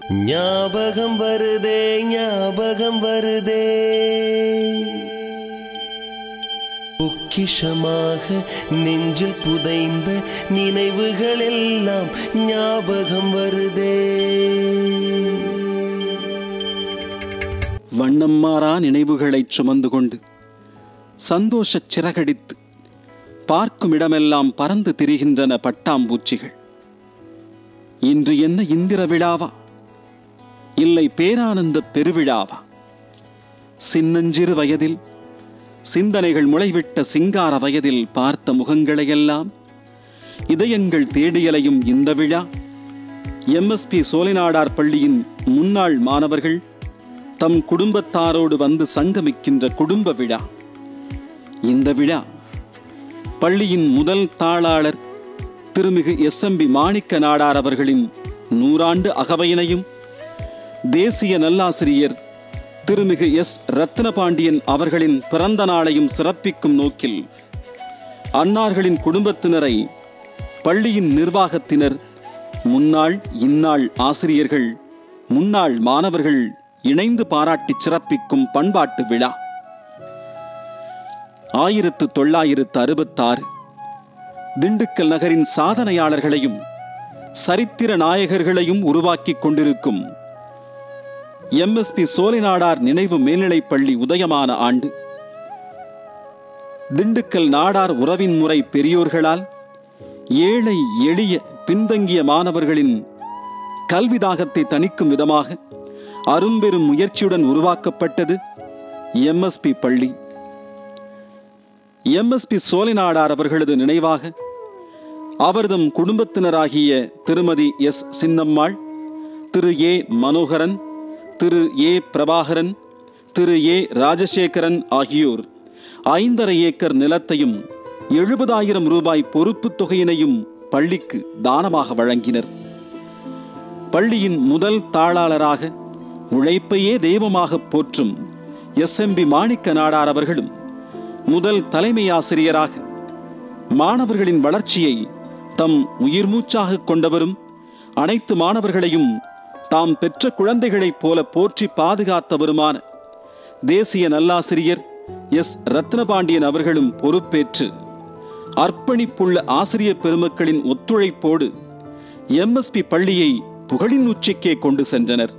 ஞாபகம் வருதே ஞாபகம் வருதே பொக்கிஷமாக நெஞ்சில் புதைந்த நினைவுகள் எல்லாம் ஞாபகம் வருதே வண்ணம் மாறா நினைவுகளைச் சுமந்து கொண்டு சந்தோஷச் சிறகடித்து பார்க்கும் இடமெல்லாம் பறந்து திரிகின்றன பட்டாம்பூச்சிகள் இன்று என்ன இந்திர விழாவா இல்லை பேரானந்த பெருவிழாவா சின்னஞ்சிறு வயதில் சிந்தனைகள் முளைவிட்ட சிங்கார வயதில் பார்த்த முகங்களையெல்லாம் இதயங்கள் தேடியலையும் இந்த விழா எம்எஸ்பி சோலைநாடார் பள்ளியின் முன்னாள் மாணவர்கள் தம் குடும்பத்தாரோடு வந்து சங்கமிக்கின்ற குடும்ப விழா இந்த விழா பள்ளியின் முதல் தாளாளர் திருமிகு எஸ்எம்பி மாணிக்க நாடார் அவர்களின் நூறாண்டு அகவையினையும் தேசிய நல்லாசிரியர் திருமிகு எஸ் ரத்னபாண்டியன் அவர்களின் பிறந்த நாளையும் சிறப்பிக்கும் நோக்கில் அன்னார்களின் குடும்பத்தினரை பள்ளியின் நிர்வாகத்தினர் முன்னாள் இந்நாள் ஆசிரியர்கள் முன்னாள் மாணவர்கள் இணைந்து பாராட்டி சிறப்பிக்கும் பண்பாட்டு விழா ஆயிரத்து தொள்ளாயிரத்து அறுபத்தாறு திண்டுக்கல் நகரின் சாதனையாளர்களையும் சரித்திர நாயகர்களையும் உருவாக்கிக் கொண்டிருக்கும் எம்எஸ்பி சோலைநாடார் நினைவு மேல்நிலைப் பள்ளி உதயமான ஆண்டு திண்டுக்கல் நாடார் உறவின் முறை பெரியோர்களால் ஏழை எளிய பின்தங்கிய மாணவர்களின் கல்வி தாகத்தை தணிக்கும் விதமாக அரும்பெரும் முயற்சியுடன் உருவாக்கப்பட்டது எம்எஸ்பி பள்ளி எம்எஸ்பி சோலைநாடார் அவர்களது நினைவாக அவர்தம் குடும்பத்தினராகிய திருமதி எஸ் சின்னம்மாள் திரு ஏ மனோகரன் திரு ஏ பிரபாகரன் திரு ஏ ராஜசேகரன் ஆகியோர் ஐந்தரை ஏக்கர் நிலத்தையும் எழுபதாயிரம் ரூபாய் பொறுப்புத் தொகையினையும் பள்ளிக்கு தானமாக வழங்கினர் பள்ளியின் முதல் தாளாளராக உழைப்பையே தெய்வமாக போற்றும் எஸ்எம்பி மாணிக்க நாடார் அவர்களும் முதல் தலைமை ஆசிரியராக மாணவர்களின் வளர்ச்சியை தம் உயிர் மூச்சாக கொண்டவரும் அனைத்து மாணவர்களையும் தாம் பெற்ற குழந்தைகளைப் போல போற்றி பாதுகாத்தவருமான தேசிய நல்லாசிரியர் எஸ் ரத்னபாண்டியன் அவர்களும் பொறுப்பேற்று அர்ப்பணிப்புள்ள ஆசிரியர் பெருமக்களின் ஒத்துழைப்போடு எம்எஸ்பி பள்ளியை புகழின் உச்சிக்கே கொண்டு சென்றனர்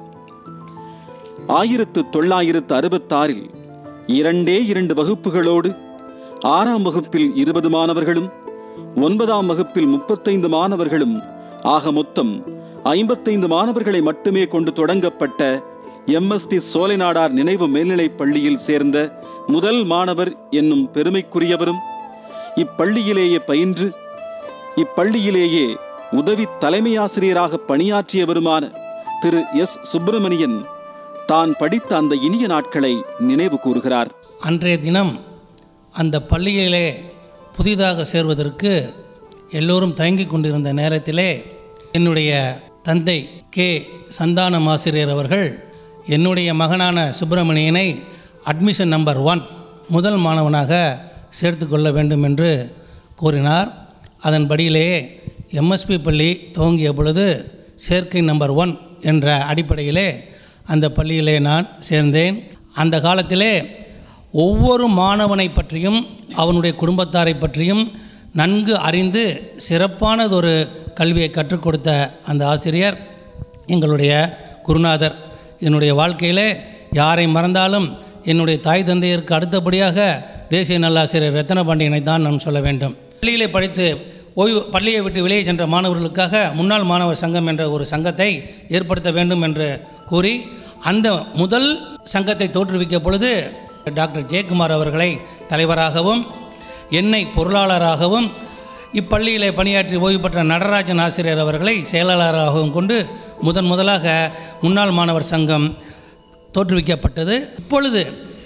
ஆயிரத்து தொள்ளாயிரத்து அறுபத்தாறில் இரண்டே இரண்டு வகுப்புகளோடு ஆறாம் வகுப்பில் இருபது மாணவர்களும் ஒன்பதாம் வகுப்பில் முப்பத்தைந்து மாணவர்களும் ஆக மொத்தம் ஐம்பத்தைந்து மாணவர்களை மட்டுமே கொண்டு தொடங்கப்பட்ட எம்எஸ்பி சோலைநாடார் நினைவு மேல்நிலைப் பள்ளியில் சேர்ந்த முதல் மாணவர் என்னும் பெருமைக்குரியவரும் இப்பள்ளியிலேயே பயின்று இப்பள்ளியிலேயே உதவி தலைமை ஆசிரியராக பணியாற்றியவருமான திரு எஸ் சுப்பிரமணியன் தான் படித்த அந்த இனிய நாட்களை நினைவு கூறுகிறார் அன்றைய தினம் அந்த பள்ளியிலே புதிதாக சேர்வதற்கு எல்லோரும் தயங்கிக் கொண்டிருந்த நேரத்திலே என்னுடைய தந்தை கே சந்தானம் ஆசிரியர் அவர்கள் என்னுடைய மகனான சுப்பிரமணியனை அட்மிஷன் நம்பர் ஒன் முதல் மாணவனாக சேர்த்து கொள்ள வேண்டும் என்று கூறினார் அதன்படியிலே எம்எஸ்பி பள்ளி துவங்கிய பொழுது சேர்க்கை நம்பர் ஒன் என்ற அடிப்படையிலே அந்த பள்ளியிலே நான் சேர்ந்தேன் அந்த காலத்திலே ஒவ்வொரு மாணவனை பற்றியும் அவனுடைய குடும்பத்தாரை பற்றியும் நன்கு அறிந்து சிறப்பானதொரு கல்வியை கற்றுக் கொடுத்த அந்த ஆசிரியர் எங்களுடைய குருநாதர் என்னுடைய வாழ்க்கையிலே யாரை மறந்தாலும் என்னுடைய தாய் தந்தையருக்கு அடுத்தபடியாக தேசிய நல்லாசிரியர் ரத்தன பாண்டியனை தான் நாம் சொல்ல வேண்டும் பள்ளியிலே படித்து ஓய்வு பள்ளியை விட்டு வெளியே சென்ற மாணவர்களுக்காக முன்னாள் மாணவர் சங்கம் என்ற ஒரு சங்கத்தை ஏற்படுத்த வேண்டும் என்று கூறி அந்த முதல் சங்கத்தை தோற்றுவிக்க பொழுது டாக்டர் ஜெயக்குமார் அவர்களை தலைவராகவும் என்னை பொருளாளராகவும் இப்பள்ளியிலே பணியாற்றி ஓய்வு பெற்ற நடராஜன் ஆசிரியர் அவர்களை செயலாளராகவும் கொண்டு முதன் முதலாக முன்னாள் மாணவர் சங்கம் தோற்றுவிக்கப்பட்டது இப்பொழுது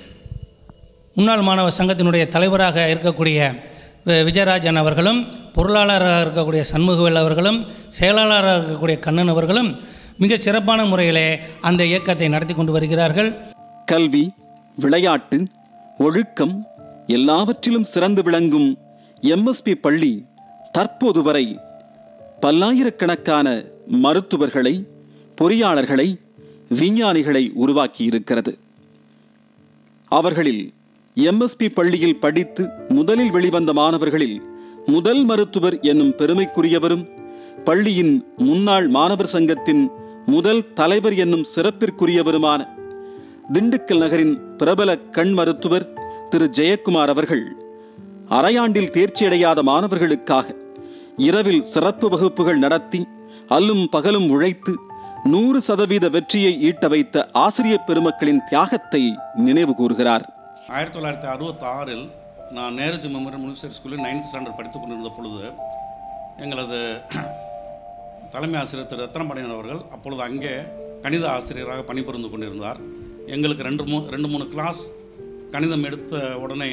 முன்னாள் மாணவர் சங்கத்தினுடைய தலைவராக இருக்கக்கூடிய வி- விஜயராஜன் அவர்களும் பொருளாளராக இருக்கக்கூடிய சண்முகவேல் அவர்களும் செயலாளராக இருக்கக்கூடிய கண்ணன் அவர்களும் மிகச் சிறப்பான முறையிலே அந்த இயக்கத்தை நடத்தி கொண்டு வருகிறார்கள் கல்வி விளையாட்டு ஒழுக்கம் எல்லாவற்றிலும் சிறந்து விளங்கும் எம்எஸ்பி பள்ளி தற்போது வரை பல்லாயிரக்கணக்கான மருத்துவர்களை பொறியாளர்களை விஞ்ஞானிகளை உருவாக்கியிருக்கிறது அவர்களில் எம்எஸ்பி பள்ளியில் படித்து முதலில் வெளிவந்த மாணவர்களில் முதல் மருத்துவர் என்னும் பெருமைக்குரியவரும் பள்ளியின் முன்னாள் மாணவர் சங்கத்தின் முதல் தலைவர் என்னும் சிறப்பிற்குரியவருமான திண்டுக்கல் நகரின் பிரபல கண் மருத்துவர் திரு ஜெயக்குமார் அவர்கள் அரையாண்டில் தேர்ச்சியடையாத மாணவர்களுக்காக இரவில் சிறப்பு வகுப்புகள் நடத்தி அல்லும் பகலும் உழைத்து நூறு சதவீத வெற்றியை ஈட்ட வைத்த ஆசிரியர் பெருமக்களின் தியாகத்தை நினைவு கூறுகிறார் ஆயிரத்தி தொள்ளாயிரத்தி அறுபத்தாறில் நான் நேருஜி மெமோரியல் முனிசிபல் ஸ்கூலில் நைன்த் ஸ்டாண்டர்ட் படித்து கொண்டிருந்த பொழுது எங்களது தலைமை ஆசிரியர் திரு ரத்னபாண்டியன் அவர்கள் அப்பொழுது அங்கே கணித ஆசிரியராக பணிபுரிந்து கொண்டிருந்தார் எங்களுக்கு ரெண்டு மூ ரெண்டு மூணு கிளாஸ் கணிதம் எடுத்த உடனே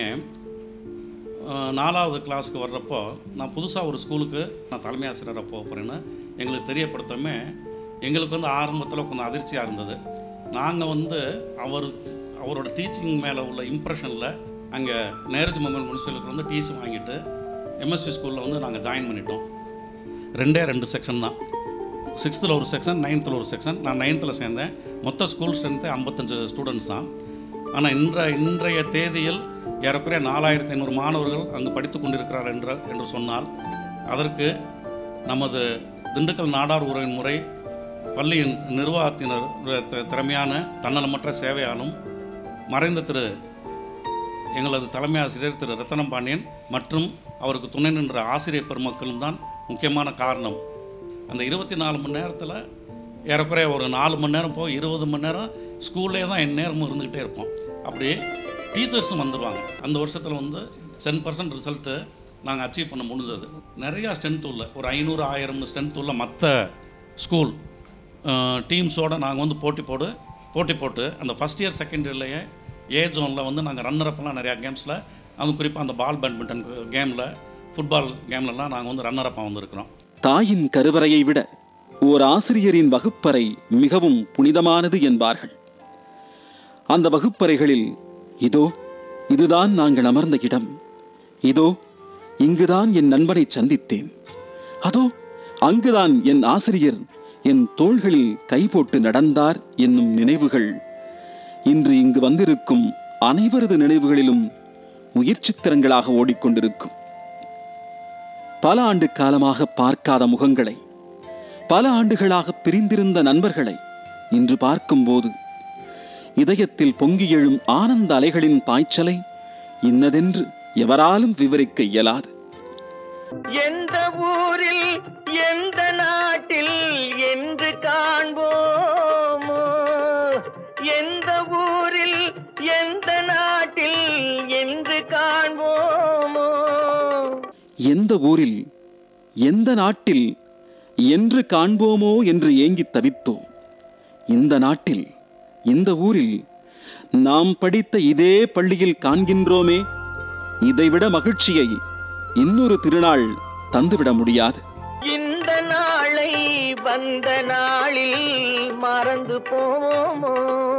அஹ், நாலாவது கிளாஸ்க்கு வர்றப்போ நான் புதுசாக ஒரு ஸ்கூலுக்கு நான் தலைமை ஆசிரியராக போக போகிறேன்னு எங்களுக்கு தெரியப்படுத்தாமே எங்களுக்கு வந்து ஆரம்பத்தில் கொஞ்சம் அதிர்ச்சியாக இருந்தது நாங்கள் வந்து அவர் அவரோட டீச்சிங் மேலே உள்ள இம்ப்ரெஷனில் அங்கே நேருஜி மெமோரியல் முனிசிபலுக்கு வந்து டிசி வாங்கிட்டு எம்எஸ்சி ஸ்கூலில் வந்து நாங்கள் ஜாயின் பண்ணிட்டோம் ரெண்டே ரெண்டு செக்ஷன் தான் சிக்ஸ்த்தில் ஒரு செக்ஷன் நைன்த்தில் ஒரு செக்ஷன் நான் நைன்த்தில் சேர்ந்தேன் மொத்த ஸ்கூல் ஸ்ட்ரென்த்து ஐம்பத்தஞ்சு ஸ்டூடெண்ட்ஸ் தான் ஆனால் இன்ற இன்றைய தேதியில் ஏறக்குறைய நாலாயிரத்தி ஐநூறு மாணவர்கள் அங்கு படித்து கொண்டிருக்கிறார் என்ற என்று சொன்னால் அதற்கு நமது திண்டுக்கல் நாடார் உறவின் முறை பள்ளியின் நிர்வாகத்தினர் தி- திறமையான தன்னலமற்ற சேவையாலும் மறைந்த திரு எங்களது தலைமை ஆசிரியர் திரு ரத்தனம் பாண்டியன் மற்றும் அவருக்கு துணை நின்ற ஆசிரியர் பெருமக்களும் தான் முக்கியமான காரணம் அந்த இருபத்தி நாலு மணி நேரத்தில் ஏறக்குறைய ஒரு நாலு மணி நேரம் போய் இருபது மணி நேரம் ஸ்கூல்லே தான் என் நேரமும் இருந்துக்கிட்டே இருப்போம் அப்படி டீச்சர்ஸும் வந்துடுவாங்க அந்த வருஷத்தில் வந்து சென் பர்சன்ட் ரிசல்ட்டு நாங்கள் அச்சீவ் பண்ண முடிஞ்சது நிறையா ஸ்ட்ரென்த் உள்ள ஒரு ஐநூறு ஆயிரம் ஸ்ட்ரென்த் உள்ள மற்ற ஸ்கூல் டீம்ஸோடு நாங்கள் வந்து போட்டி போடு போட்டி போட்டு அந்த ஃபஸ்ட் இயர் செகண்ட் இயர்லேயே ஏ ஜோனில் வந்து நாங்கள் ரன்னர் அப்பெல்லாம் நிறையா கேம்ஸில் அதுவும் குறிப்பாக அந்த பால் பேட்மிண்டன் கேமில் ஃபுட்பால் கேம்லலாம் நாங்கள் வந்து ரன்னர் அப்பாக வந்திருக்கிறோம் தாயின் கருவறையை விட ஓர் ஆசிரியரின் வகுப்பறை மிகவும் புனிதமானது என்பார்கள் அந்த வகுப்பறைகளில் இதோ இதுதான் நாங்கள் அமர்ந்த இடம் இதோ இங்குதான் என் நண்பனை சந்தித்தேன் அதோ அங்குதான் என் ஆசிரியர் என் தோள்களில் கை போட்டு நடந்தார் என்னும் நினைவுகள் இன்று இங்கு வந்திருக்கும் அனைவரது நினைவுகளிலும் உயிர் சித்திரங்களாக ஓடிக்கொண்டிருக்கும் பல ஆண்டு காலமாக பார்க்காத முகங்களை பல ஆண்டுகளாக பிரிந்திருந்த நண்பர்களை இன்று பார்க்கும்போது இதயத்தில் பொங்கி எழும் ஆனந்த அலைகளின் பாய்ச்சலை இன்னதென்று எவராலும் விவரிக்க இயலாது எந்த ஊரில் எந்த நாட்டில் என்று காண்போமோ எந்த ஊரில் எந்த நாட்டில் என்று காண்போமோ எந்த ஊரில் எந்த நாட்டில் என்று காண்போமோ என்று ஏங்கித் தவித்தோம் இந்த நாட்டில் இந்த ஊரில் நாம் படித்த இதே பள்ளியில் காண்கின்றோமே இதைவிட மகிழ்ச்சியை இன்னொரு திருநாள் தந்துவிட முடியாது இந்த நாளை வந்த நாளில் மறந்து போவோமோ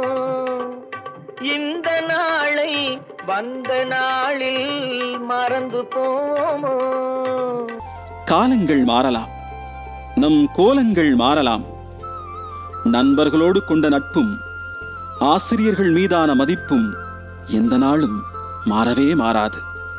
இந்த நாளை வந்த நாளில் மறந்து போவோமோ காலங்கள் மாறலாம் நம் கோலங்கள் மாறலாம் நண்பர்களோடு கொண்ட நட்பும் ஆசிரியர்கள் மீதான மதிப்பும் எந்த நாளும் மாறவே மாறாது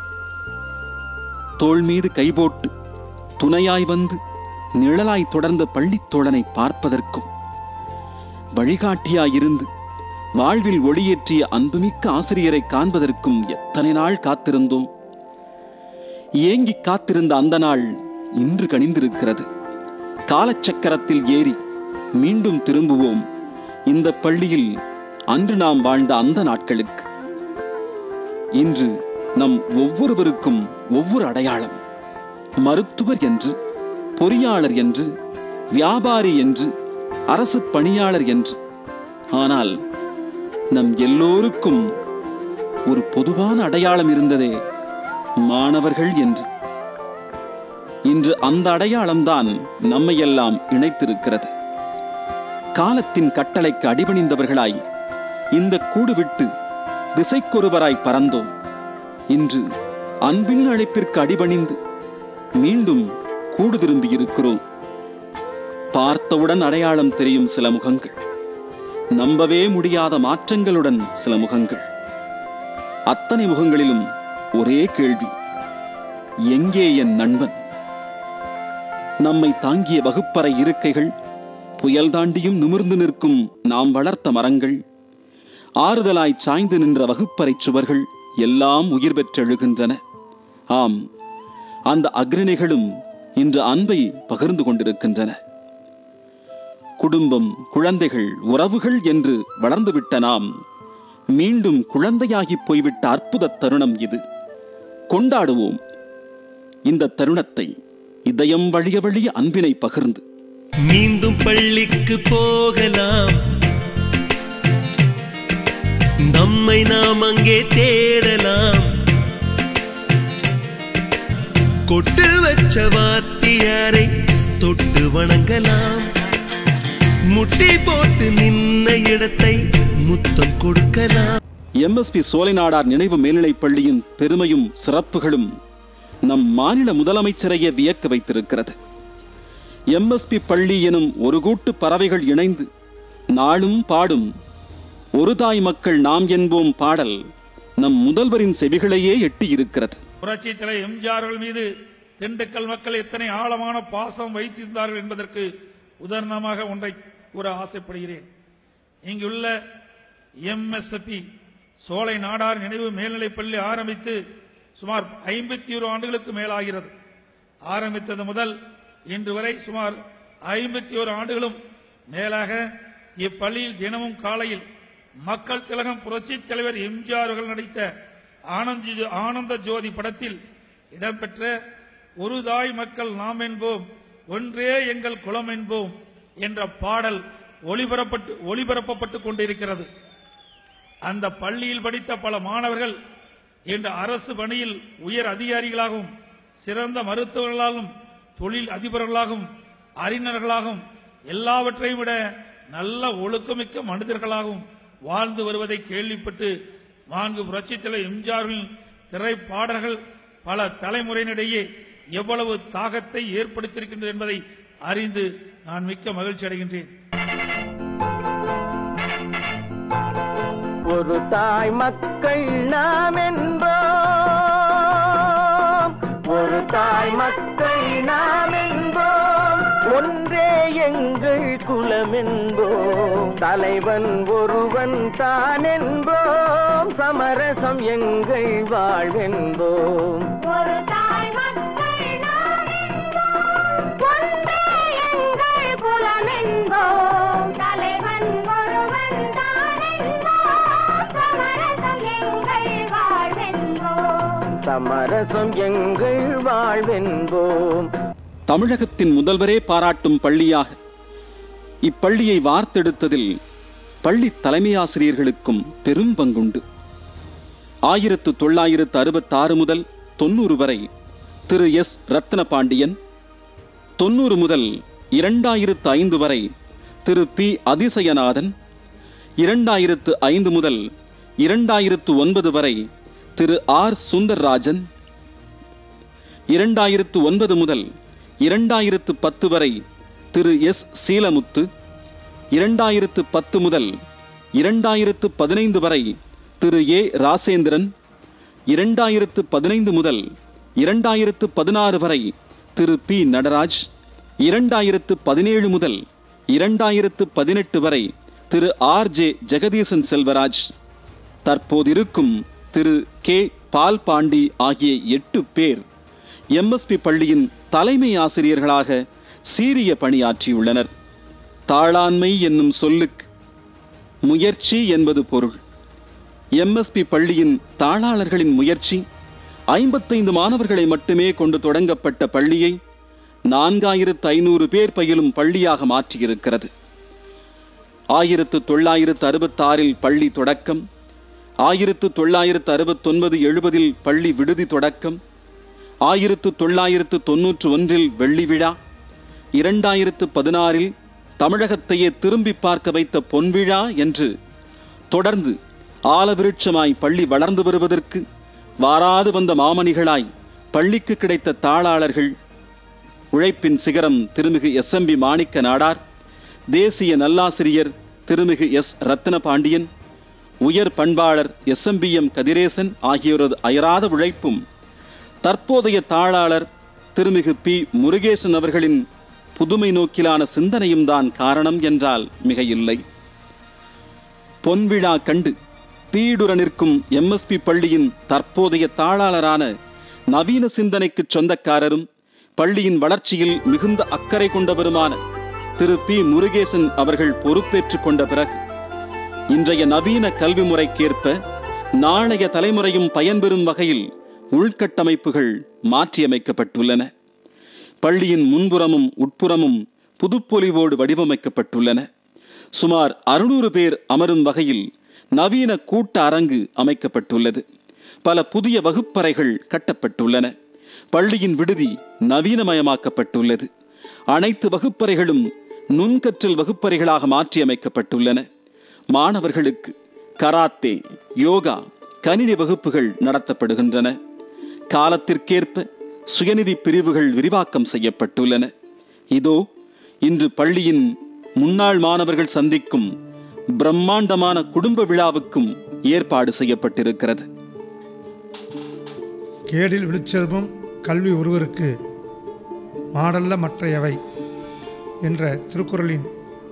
தோள் மீது கைபோட்டு துணையாய் வந்து நிழலாய் தொடர்ந்த பள்ளித் தோழனை பார்ப்பதற்கும் வழிகாட்டியாயிருந்து வாழ்வில் ஒளியேற்றிய அன்புமிக்க ஆசிரியரை காண்பதற்கும் எத்தனை நாள் காத்திருந்தோம் ஏங்கிக் காத்திருந்த அந்த நாள் இன்று கனிந்திருக்கிறது காலச்சக்கரத்தில் ஏறி மீண்டும் திரும்புவோம் இந்த பள்ளியில் அன்று நாம் வாழ்ந்த அந்த நாட்களுக்கு இன்று நம் ஒவ்வொருவருக்கும் ஒவ்வொரு அடையாளம் மருத்துவர் என்று பொறியாளர் என்று வியாபாரி என்று அரசு பணியாளர் என்று ஆனால் நம் எல்லோருக்கும் ஒரு பொதுவான அடையாளம் இருந்ததே மாணவர்கள் என்று இன்று அந்த அடையாளம்தான் நம்மையெல்லாம் இணைத்திருக்கிறது காலத்தின் கட்டளைக்கு அடிபணிந்தவர்களாய் இந்த கூடு விட்டு திசைக்கொருவராய் பறந்தோம் இன்று அன்பின் அழைப்பிற்கு அடிபணிந்து மீண்டும் கூடு திரும்பியிருக்கிறோம் பார்த்தவுடன் அடையாளம் தெரியும் சில முகங்கள் நம்பவே முடியாத மாற்றங்களுடன் சில முகங்கள் அத்தனை முகங்களிலும் ஒரே கேள்வி எங்கே என் நண்பன் நம்மை தாங்கிய வகுப்பறை இருக்கைகள் புயல் தாண்டியும் நிமிர்ந்து நிற்கும் நாம் வளர்த்த மரங்கள் ஆறுதலாய் சாய்ந்து நின்ற வகுப்பறை சுவர்கள் எல்லாம் உயிர் பெற்றெழுகின்றன ஆம் அந்த அக்ரணிகளும் இன்று அன்பை பகிர்ந்து கொண்டிருக்கின்றன குடும்பம் குழந்தைகள் உறவுகள் என்று வளர்ந்துவிட்ட நாம் மீண்டும் குழந்தையாகி போய்விட்ட அற்புத தருணம் இது கொண்டாடுவோம் இந்த தருணத்தை இதயம் வழிய வழிய அன்பினை பகிர்ந்து மீண்டும் பள்ளிக்கு போகலாம் நம்மை நாம் அங்கே தேடலாம் கொட்டு வச்ச வாத்தியாரை தொட்டு வணங்கலாம் முட்டி போட்டு நின்ன இடத்தை முத்தம் கொடுக்கலாம் எம்எஸ்பி சோலைநாடார் நினைவு மேல்நிலைப் பள்ளியின் பெருமையும் சிறப்புகளும் நம் மாநில முதலமைச்சரையே வியக்க வைத்திருக்கிறது எம்எஸ்பி பள்ளி எனும் ஒரு கூட்டு பறவைகள் இணைந்து நாளும் பாடும் ஒரு தாய் மக்கள் நாம் என்போம் பாடல் நம் முதல்வரின் செவிகளையே எட்டியிருக்கிறது புரட்சி தலை எம்ஜிஆர்கள் மீது திண்டுக்கல் மக்கள் எத்தனை ஆழமான பாசம் வைத்திருந்தார்கள் என்பதற்கு உதாரணமாக ஒன்றை கூற ஆசைப்படுகிறேன் இங்குள்ள எம்எஸ்பி சோலை நாடார் நினைவு மேல்நிலைப் பள்ளி ஆரம்பித்து சுமார் ஐம்பத்தி ஒரு ஆண்டுகளுக்கு மேலாகிறது ஆரம்பித்தது முதல் இன்று வரை சுமார் ஐம்பத்தி ஒரு ஆண்டுகளும் மேலாக இப்பள்ளியில் தினமும் காலையில் மக்கள் திலகம் புரட்சி தலைவர் எம்ஜிஆர் அவர்கள் நடித்த ஆனந்தி ஆனந்த ஜோதி படத்தில் இடம்பெற்ற ஒரு தாய் மக்கள் நாம் என்போம் ஒன்றே எங்கள் குலம் என்போம் என்ற பாடல் ஒளிபரப்பட்டு ஒளிபரப்பப்பட்டுக் கொண்டிருக்கிறது அந்த பள்ளியில் படித்த பல மாணவர்கள் இன்று அரசு பணியில் உயர் அதிகாரிகளாகவும் சிறந்த மருத்துவர்களாகவும் தொழில் அதிபர்களாகவும் அறிஞர்களாகவும் எல்லாவற்றையும் விட நல்ல ஒழுக்கமிக்க மனிதர்களாகவும் வாழ்ந்து வருவதை கேள்விப்பட்டு நான்கு புரட்சித்தலைவர் எம்ஜிஆரின் திரைப்பாடல்கள் பல தலைமுறையினிடையே எவ்வளவு தாகத்தை ஏற்படுத்தியிருக்கின்றது என்பதை அறிந்து நான் மிக்க மகிழ்ச்சி அடைகின்றேன் ஒரு தாய் மக்கள் நாம் என்போம் ஒரு தாய் மக்கள் நாம் என்போம் ஒன்றே எங்கள் குலம் என்போம் தலைவன் ஒருவன் தான் என்போம் சமரசம் எங்கள் வாழ்வென்போம் ஒரு தாய் மக்கள் நாம் என்போம். ஒன்றே எங்கள் குலம் என்போம். தலைவன் ஒருவன் தான் என்போம். சமரசம் எங்கள் வாழ்வென்போம். சமரசம் எங்கள் வாழ்வென்போம் தமிழகத்தின் முதல்வரே பாராட்டும் பள்ளியாக இப்பள்ளியை வார்த்தெடுத்ததில் பள்ளி தலைமை ஆசிரியர்களுக்கும் பெரும் பங்குண்டு ஆயிரத்து தொள்ளாயிரத்து அறுபத்தாறு முதல் தொண்ணூறு வரை திரு எஸ் ரத்னபாண்டியன் தொண்ணூறு முதல் இரண்டாயிரத்து ஐந்து வரை திரு பி அதிசயநாதன் இரண்டாயிரத்து ஐந்து முதல் இரண்டாயிரத்து ஒன்பது வரை திரு ஆர் சுந்தர்ராஜன் இரண்டாயிரத்து ஒன்பது முதல் இரண்டாயிரத்து பத்து வரை திரு எஸ் சீலமுத்து இரண்டாயிரத்து பத்து முதல் இரண்டாயிரத்து பதினைந்து வரை திரு ஏ ராசேந்திரன் இரண்டாயிரத்து பதினைந்து முதல் இரண்டாயிரத்து பதினாறு வரை திரு பி நடராஜ் இரண்டாயிரத்து பதினேழு முதல் இரண்டாயிரத்து பதினெட்டு வரை திரு ஆர் ஜே ஜெகதீசன் செல்வராஜ் தற்போதிருக்கும் திரு கே பால் பாண்டி ஆகிய எட்டு பேர் எம்எஸ்பி பள்ளியின் தலைமை ஆசிரியர்களாக சீரிய பணியாற்றியுள்ளனர் தாளாண்மை என்னும் சொல்லுக்கு முயற்சி என்பது பொருள் எம்எஸ்பி பள்ளியின் தாளாளர்களின் முயற்சி ஐம்பத்தைந்து மாணவர்களை மட்டுமே கொண்டு தொடங்கப்பட்ட பள்ளியை நான்காயிரத்து ஐநூறு பேர் பயிலும் பள்ளியாக மாற்றியிருக்கிறது ஆயிரத்து தொள்ளாயிரத்து அறுபத்தாறில் பள்ளி தொடக்கம் ஆயிரத்து தொள்ளாயிரத்து அறுபத்தொன்பது எழுபதில் பள்ளி விடுதி தொடக்கம் ஆயிரத்து தொள்ளாயிரத்து தொன்னூற்று ஒன்றில் வெள்ளி விழா இரண்டாயிரத்து பதினாறில் தமிழகத்தையே திரும்பி பார்க்க வைத்த பொன்விழா என்று தொடர்ந்து ஆலவிருட்சமாய் பள்ளி வளர்ந்து வருவதற்கு வாராது வந்த மாமணிகளாய் பள்ளிக்கு கிடைத்த தாளாளர்கள் உழைப்பின் சிகரம் திருமிகு எஸ்எம்பி மாணிக்க நாடார் தேசிய நல்லாசிரியர் திருமிகு எஸ் ரத்ன பாண்டியன் உயர் பண்பாளர் எஸ்எம்பிஎம் கதிரேசன் ஆகியோரது அயராத உழைப்பும் தற்போதைய தாளாளர் திருமிகு பி முருகேசன் அவர்களின் புதுமை நோக்கிலான சிந்தனையும் தான் காரணம் என்றால் மிக இல்லை பொன்விழா கண்டு பீடுர நிற்கும் எம்எஸ்பி பள்ளியின் தற்போதைய தாளாளரான நவீன சிந்தனைக்கு சொந்தக்காரரும் பள்ளியின் வளர்ச்சியில் மிகுந்த அக்கறை கொண்டவருமான திரு பி முருகேசன் அவர்கள் பொறுப்பேற்றுக் கொண்ட பிறகு இன்றைய நவீன கல்வி முறைக்கேற்ப நாளைய தலைமுறையும் பயன்பெறும் வகையில் உள்கட்டமைப்புகள் மாற்றியமைக்கப்பட்டுள்ளன பள்ளியின் முன்புறமும் உட்புறமும் புதுப்பொலிவோடு வடிவமைக்கப்பட்டுள்ளன சுமார் அறுநூறு பேர் அமரும் வகையில் நவீன கூட்ட அரங்கு அமைக்கப்பட்டுள்ளது பல புதிய வகுப்பறைகள் கட்டப்பட்டுள்ளன பள்ளியின் விடுதி நவீனமயமாக்கப்பட்டுள்ளது அனைத்து வகுப்பறைகளும் நுண்கற்றல் வகுப்பறைகளாக மாற்றியமைக்கப்பட்டுள்ளன மாணவர்களுக்கு கராத்தே யோகா கணினி வகுப்புகள் நடத்தப்படுகின்றன காலத்திற்கேற்ப சுயநிதி பிரிவுகள் விரிவாக்கம் செய்யப்பட்டுள்ளன இதோ இன்று பள்ளியின் முன்னாள் மாணவர்கள் சந்திக்கும் பிரம்மாண்டமான குடும்ப விழாவுக்கும் ஏற்பாடு செய்யப்பட்டிருக்கிறது கேடில் விழுச்செல்வம் கல்வி ஒருவருக்கு மாடல்ல மற்றையவை என்ற திருக்குறளின்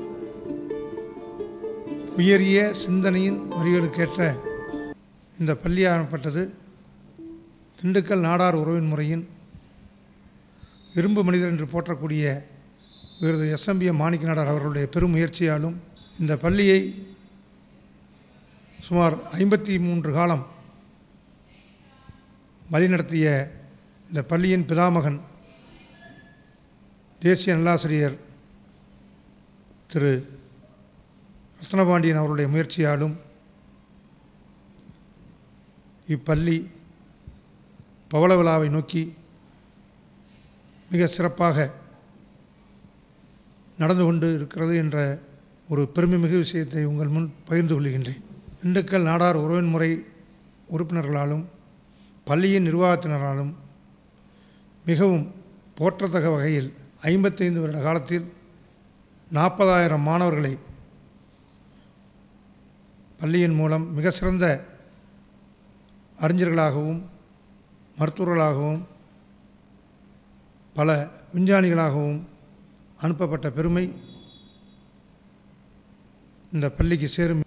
உயரிய சிந்தனையின் வரிகளுக்கேற்ற இந்த பள்ளி ஆரம்பப்பட்டது திண்டுக்கல் நாடார் உறவின் முறையின் இரும்பு மனிதர் என்று போற்றக்கூடிய விருது எஸ்எம்பிஎம் மாணிக்க நாடார் அவர்களுடைய பெரும் முயற்சியாலும் இந்த பள்ளியை சுமார் ஐம்பத்தி மூன்று காலம் வழிநடத்திய இந்த பள்ளியின் பிதாமகன் தேசிய நல்லாசிரியர் திரு ரத்னபாண்டியன் அவருடைய முயற்சியாலும் இப்பள்ளி பவள விழாவை நோக்கி மிக சிறப்பாக நடந்து கொண்டு இருக்கிறது என்ற ஒரு பெருமைமிகு விஷயத்தை உங்கள் முன் பகிர்ந்து கொள்கின்றேன் திண்டுக்கல் நாடார் உறவின் முறை உறுப்பினர்களாலும் பள்ளியின் நிர்வாகத்தினராலும் மிகவும் போற்றத்தக்க வகையில் ஐம்பத்தைந்து வருட காலத்தில் நாற்பதாயிரம் மாணவர்களை பள்ளியின் மூலம் மிக சிறந்த அறிஞர்களாகவும் மருத்துவர்களாகவும் பல விஞ்ஞானிகளாகவும் அனுப்பப்பட்ட பெருமை இந்த பள்ளிக்கு சேரும்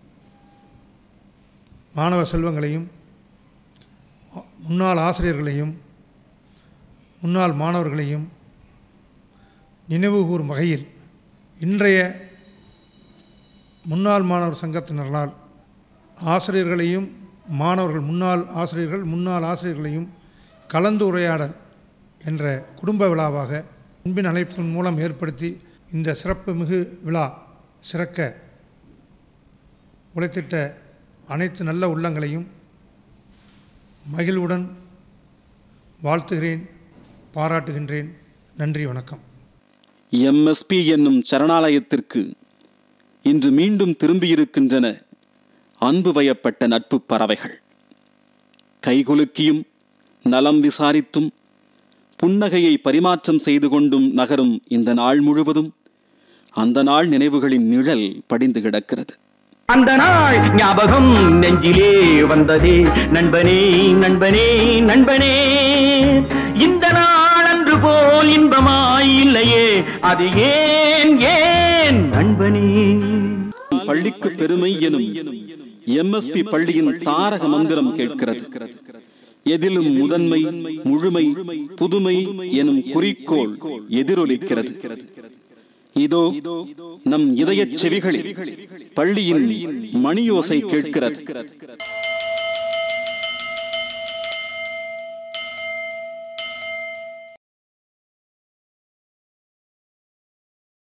மாணவ செல்வங்களையும் முன்னாள் ஆசிரியர்களையும் முன்னாள் மாணவர்களையும் நினைவுகூரும் வகையில் இன்றைய முன்னாள் மாணவர் சங்கத்தினரால் ஆசிரியர்களையும் மாணவர்கள் முன்னாள் ஆசிரியர்கள் முன்னாள் ஆசிரியர்களையும் கலந்து உரையாடல் என்ற குடும்ப விழாவாக அன்பின் அழைப்பின் மூலம் ஏற்படுத்தி இந்த சிறப்பு மிகு விழா சிறக்க உழைத்திட்ட அனைத்து நல்ல உள்ளங்களையும் மகிழ்வுடன் வாழ்த்துகிறேன் பாராட்டுகின்றேன் நன்றி வணக்கம் எம்எஸ்பி என்னும் சரணாலயத்திற்கு இன்று மீண்டும் திரும்பியிருக்கின்றன அன்பு வயப்பட்ட நட்பு பறவைகள் கைகுலுக்கியும் நலம் விசாரித்தும் புன்னகையை பரிமாற்றம் செய்து கொண்டும் நகரும் இந்த நாள் முழுவதும் அந்த நாள் நினைவுகளின் நிழல் படிந்து கிடக்கிறது அந்த நாள் ஞாபகம் நெஞ்சிலே வந்ததே நண்பனே நண்பனே நண்பனே இந்த நாள் அன்று போல் இன்பமாய் இல்லையே அது ஏன் ஏன் நண்பனே பள்ளிக்கு பெருமை எனும் எம்எஸ்பி பள்ளியின் தாரக மந்திரம் கேட்கிறது எதிலும் முதன்மை முழுமை புதுமை எனும் குறிக்கோள் எதிரொலிக்கிறது இதோ நம் இதயச் செவிகளில் பள்ளியின் மணியோசை கேட்கிறது